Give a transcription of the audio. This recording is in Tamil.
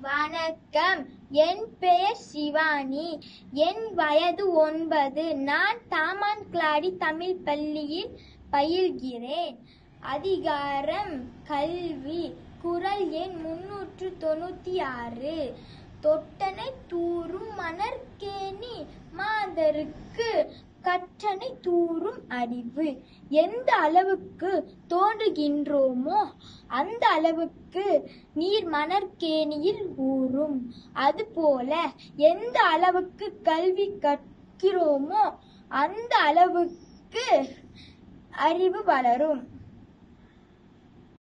வணக்கம் என் பெயர் சிவானி என் வயது ஒன்பது நான் தாமான் கிளாடி தமிழ் பள்ளியில் பயில்கிறேன் அதிகாரம் கல்வி குரல் எண் முன்னூற்று தொண்ணூத்தி ஆறு தொட்டனை தூரும் மணற்கேணி மாதருக்கு கற்றனை தூரும் அறிவு எந்த அளவுக்கு தோன்றுகின்றோமோ அந்த அளவுக்கு நீர் மணற்கேணியில் ஊறும் அதுபோல எந்த அளவுக்கு கல்வி கற்கிறோமோ அந்த அளவுக்கு அறிவு வளரும்